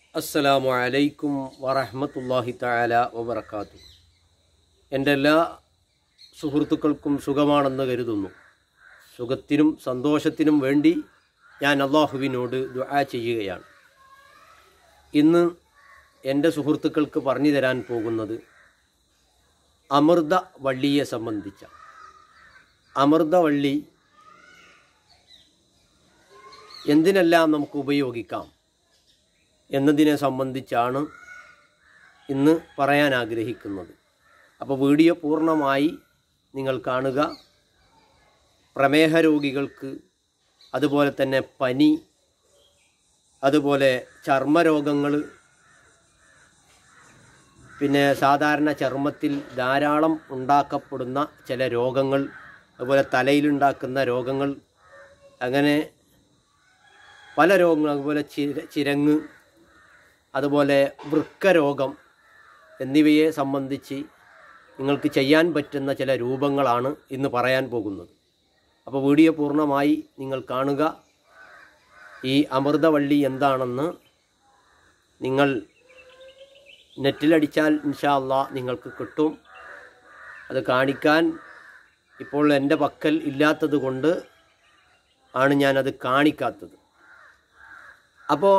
അസ്സലാമു അലൈക്കും വറഹ്മത്തുള്ളാഹി തആല വബറകാത്തു എൻ്റെ എല്ലാ സുഹൃത്തുക്കൾക്കും സുഖമാണെന്ന് കരുതുന്നു സുഖത്തിനും സന്തോഷത്തിനും വേണ്ടി ഞാൻ അള്ളാഹുവിനോട് ദുആ ചെയ്യുകയാണ് ഇന്ന് എൻ്റെ സുഹൃത്തുക്കൾക്ക് പറഞ്ഞു തരാൻ പോകുന്നത് അമൃത വള്ളിയെ സംബന്ധിച്ച അമൃതവള്ളി എന്തിനെല്ലാം നമുക്ക് ഉപയോഗിക്കാം എന്നതിനെ സംബന്ധിച്ചാണ് ഇന്ന് പറയാൻ ആഗ്രഹിക്കുന്നത് അപ്പോൾ വീഡിയോ പൂർണ്ണമായി നിങ്ങൾ കാണുക പ്രമേഹ രോഗികൾക്ക് അതുപോലെ തന്നെ പനി അതുപോലെ ചർമ്മരോഗങ്ങൾ പിന്നെ സാധാരണ ചർമ്മത്തിൽ ധാരാളം ഉണ്ടാക്കപ്പെടുന്ന ചില രോഗങ്ങൾ അതുപോലെ തലയിലുണ്ടാക്കുന്ന രോഗങ്ങൾ അങ്ങനെ പല രോഗങ്ങൾ അതുപോലെ ചിര ചിരങ്ങ് അതുപോലെ വൃക്കരോഗം എന്നിവയെ സംബന്ധിച്ച് നിങ്ങൾക്ക് ചെയ്യാൻ പറ്റുന്ന ചില രൂപങ്ങളാണ് ഇന്ന് പറയാൻ പോകുന്നത് അപ്പോൾ വീഡിയോ പൂർണ്ണമായി നിങ്ങൾ കാണുക ഈ അമൃതവള്ളി എന്താണെന്ന് നിങ്ങൾ നെറ്റിലടിച്ചാൽ ഇൻഷാ അള്ളാ നിങ്ങൾക്ക് കിട്ടും അത് കാണിക്കാൻ ഇപ്പോൾ എൻ്റെ പക്കൽ ഇല്ലാത്തത് കൊണ്ട് ആണ് ഞാനത് കാണിക്കാത്തത് അപ്പോൾ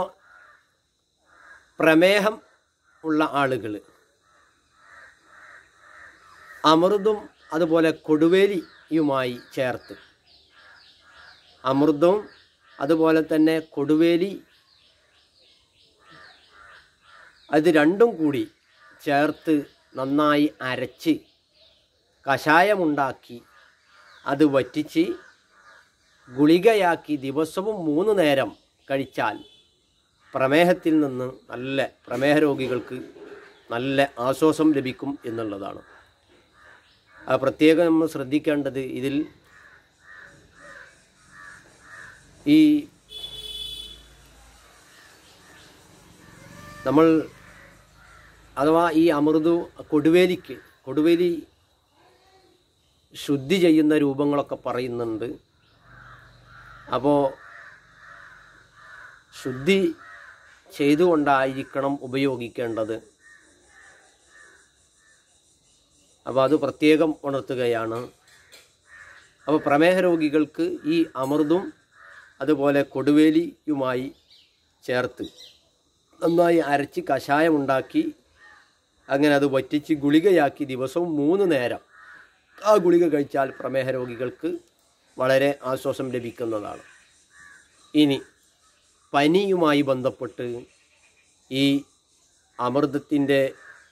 പ്രമേഹം ഉള്ള ആളുകൾ അമൃതും അതുപോലെ കൊടുവേലിയുമായി ചേർത്ത് അമൃതവും അതുപോലെ തന്നെ കൊടുവേലി അത് രണ്ടും കൂടി ചേർത്ത് നന്നായി അരച്ച് കഷായമുണ്ടാക്കി അത് വറ്റിച്ച് ഗുളികയാക്കി ദിവസവും മൂന്ന് നേരം കഴിച്ചാൽ പ്രമേഹത്തിൽ നിന്ന് നല്ല പ്രമേഹ രോഗികൾക്ക് നല്ല ആശ്വാസം ലഭിക്കും എന്നുള്ളതാണ് ആ പ്രത്യേകം നമ്മൾ ശ്രദ്ധിക്കേണ്ടത് ഇതിൽ ഈ നമ്മൾ അഥവാ ഈ അമൃതു കൊടുവേലിക്ക് കൊടുവേലി ശുദ്ധി ചെയ്യുന്ന രൂപങ്ങളൊക്കെ പറയുന്നുണ്ട് അപ്പോൾ ശുദ്ധി ചെയ്തുകൊണ്ടായിരിക്കണം ഉപയോഗിക്കേണ്ടത് അപ്പോൾ അത് പ്രത്യേകം ഉണർത്തുകയാണ് അപ്പോൾ പ്രമേഹ രോഗികൾക്ക് ഈ അമൃതും അതുപോലെ കൊടുവേലിയുമായി ചേർത്ത് നന്നായി അരച്ച് കഷായമുണ്ടാക്കി അങ്ങനെ അത് വറ്റിച്ച് ഗുളികയാക്കി ദിവസവും മൂന്ന് നേരം ആ ഗുളിക കഴിച്ചാൽ പ്രമേഹ രോഗികൾക്ക് വളരെ ആശ്വാസം ലഭിക്കുന്നതാണ് ഇനി പനിയുമായി ബന്ധപ്പെട്ട് ഈ അമൃതത്തിൻ്റെ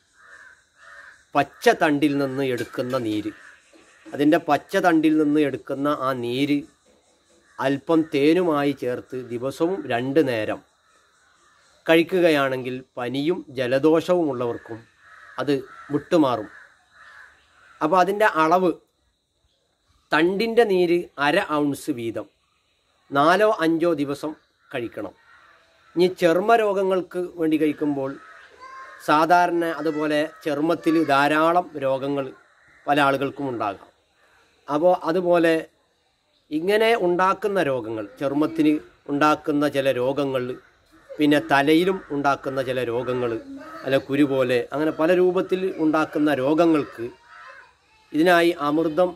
പച്ച തണ്ടിൽ നിന്ന് എടുക്കുന്ന നീര് അതിൻ്റെ പച്ച തണ്ടിൽ നിന്ന് എടുക്കുന്ന ആ നീര് അല്പം തേനുമായി ചേർത്ത് ദിവസവും രണ്ട് നേരം കഴിക്കുകയാണെങ്കിൽ പനിയും ജലദോഷവും ഉള്ളവർക്കും അത് വിട്ടുമാറും അപ്പോൾ അതിൻ്റെ അളവ് തണ്ടിൻ്റെ നീര് അര ഔൺസ് വീതം നാലോ അഞ്ചോ ദിവസം കഴിക്കണം ഇനി ചർമ്മ രോഗങ്ങൾക്ക് വേണ്ടി കഴിക്കുമ്പോൾ സാധാരണ അതുപോലെ ചർമ്മത്തിൽ ധാരാളം രോഗങ്ങൾ പല ആളുകൾക്കും ഉണ്ടാകാം അപ്പോൾ അതുപോലെ ഇങ്ങനെ ഉണ്ടാക്കുന്ന രോഗങ്ങൾ ചർമ്മത്തിന് ഉണ്ടാക്കുന്ന ചില രോഗങ്ങൾ പിന്നെ തലയിലും ഉണ്ടാക്കുന്ന ചില രോഗങ്ങൾ അല്ല കുരു പോലെ അങ്ങനെ പല രൂപത്തിൽ ഉണ്ടാക്കുന്ന രോഗങ്ങൾക്ക് ഇതിനായി അമൃതം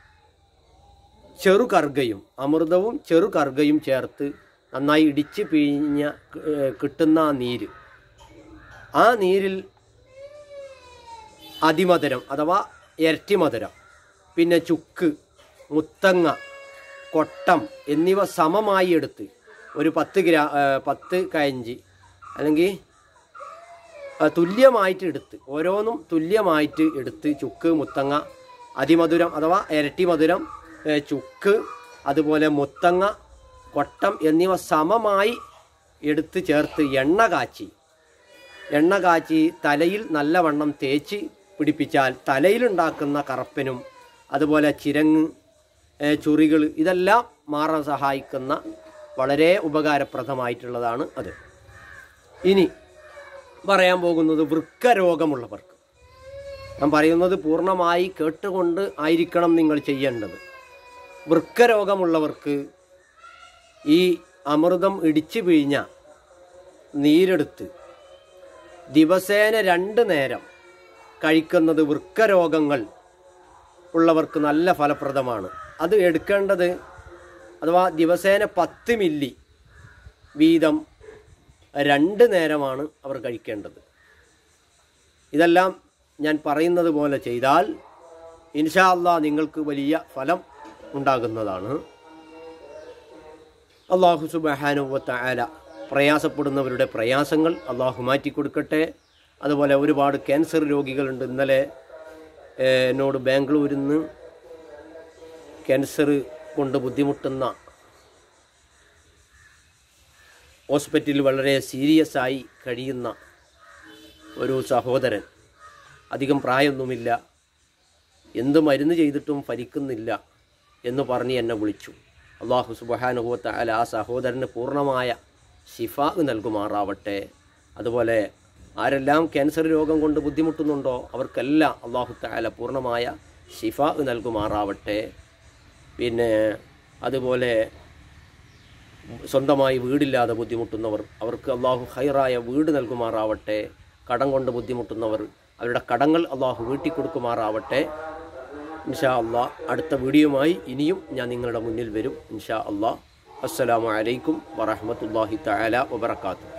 ചെറുകർഗയും അമൃതവും ചെറുകർഗയും ചേർത്ത് നന്നായി ഇടിച്ച് പിഴിഞ്ഞ ഏഹ്, കിട്ടുന്ന ആ നീര് ആ നീരിൽ അതിമധുരം അഥവാ ഇരട്ടി മധുരം പിന്നെ ചുക്ക് മുത്തങ്ങ കൊട്ടം എന്നിവ സമമായി എടുത്ത് ഒരു പത്ത് ഗ്രാ ഏഹ്, പത്ത് കയഞ്ച് അല്ലെങ്കിൽ ആ, തുല്യമായിട്ട് എടുത്ത് ഓരോന്നും തുല്യമായിട്ട് എടുത്ത് ചുക്ക് മുത്തങ്ങ അതിമധുരം അഥവാ ഇരട്ടി മധുരം ഏ, ചുക്ക് അതുപോലെ മുത്തങ്ങ കൊട്ടം എന്നിവ സമമായി എടുത്ത് ചേർത്ത് എണ്ണ കാച്ചി എണ്ണ കാച്ചി തലയിൽ നല്ലവണ്ണം തേച്ച് പിടിപ്പിച്ചാൽ തലയിലുണ്ടാക്കുന്ന കറപ്പനും അതുപോലെ ചിരങ്ങ് ഏ, ചുറികൾ ഇതെല്ലാം മാറാൻ സഹായിക്കുന്ന വളരെ ഉപകാരപ്രദമായിട്ടുള്ളതാണ് അത് ഇനി പറയാൻ പോകുന്നത് വൃക്കരോഗമുള്ളവർക്ക് ഞാൻ പറയുന്നത് പൂർണ്ണമായി കേട്ടുകൊണ്ട് ആയിരിക്കണം നിങ്ങൾ ചെയ്യേണ്ടത് വൃക്കരോഗമുള്ളവർക്ക് ഈ അമൃതം ഇടിച്ചു പിഴിഞ്ഞ നീരെടുത്ത് ദിവസേന രണ്ട് നേരം കഴിക്കുന്നത് വൃക്കരോഗങ്ങൾ ഉള്ളവർക്ക് നല്ല ഫലപ്രദമാണ് അത് എടുക്കേണ്ടത് അഥവാ ദിവസേന പത്ത് മില്ലി വീതം രണ്ട് നേരമാണ് അവർ കഴിക്കേണ്ടത് ഇതെല്ലാം ഞാൻ പറയുന്നത് പോലെ ചെയ്താൽ ഇൻഷാ അള്ളാ നിങ്ങൾക്ക് വലിയ ഫലം ഉണ്ടാകുന്നതാണ് അള്ളാഹു സുബഹാനുവത്ത ആല പ്രയാസപ്പെടുന്നവരുടെ പ്രയാസങ്ങൾ അള്ളാഹു മാറ്റിക്കൊടുക്കട്ടെ അതുപോലെ ഒരുപാട് ക്യാൻസർ രോഗികളുണ്ട് ഇന്നലെ ഏഹ്, എന്നോട് ബാംഗ്ലൂരിൽ നിന്ന് ക്യാൻസർ കൊണ്ട് ബുദ്ധിമുട്ടുന്ന ഹോസ്പിറ്റലിൽ വളരെ സീരിയസ് ആയി കഴിയുന്ന ഒരു സഹോദരൻ അധികം പ്രായമൊന്നുമില്ല എന്ത് മരുന്ന് ചെയ്തിട്ടും ഫലിക്കുന്നില്ല എന്ന് പറഞ്ഞ് എന്നെ വിളിച്ചു അള്ളാഹു സുബഹാനുഭവത്ത അല ആ സഹോദരന് പൂർണ്ണമായ ഷിഫ നൽകുമാറാവട്ടെ അതുപോലെ ആരെല്ലാം ക്യാൻസർ രോഗം കൊണ്ട് ബുദ്ധിമുട്ടുന്നുണ്ടോ അവർക്കെല്ലാം അള്ളാഹു താല പൂർണ്ണമായ ഷിഫ നൽകുമാറാവട്ടെ പിന്നെ അതുപോലെ സ്വന്തമായി വീടില്ലാതെ ബുദ്ധിമുട്ടുന്നവർ അവർക്ക് അള്ളാഹു ഹൈറായ വീട് നൽകുമാറാവട്ടെ കടം കൊണ്ട് ബുദ്ധിമുട്ടുന്നവർ അവരുടെ കടങ്ങൾ അള്ളാഹു വീട്ടിക്കൊടുക്കുമാറാവട്ടെ ഇൻഷാ അള്ളാ അടുത്ത വീഡിയോയുമായി ഇനിയും ഞാൻ നിങ്ങളുടെ മുന്നിൽ വരും ഇൻഷാ അള്ളാ അസ്സലാമു അലൈക്കും വറഹമത്തല്ലാഹി തആല വബറകാതുഹു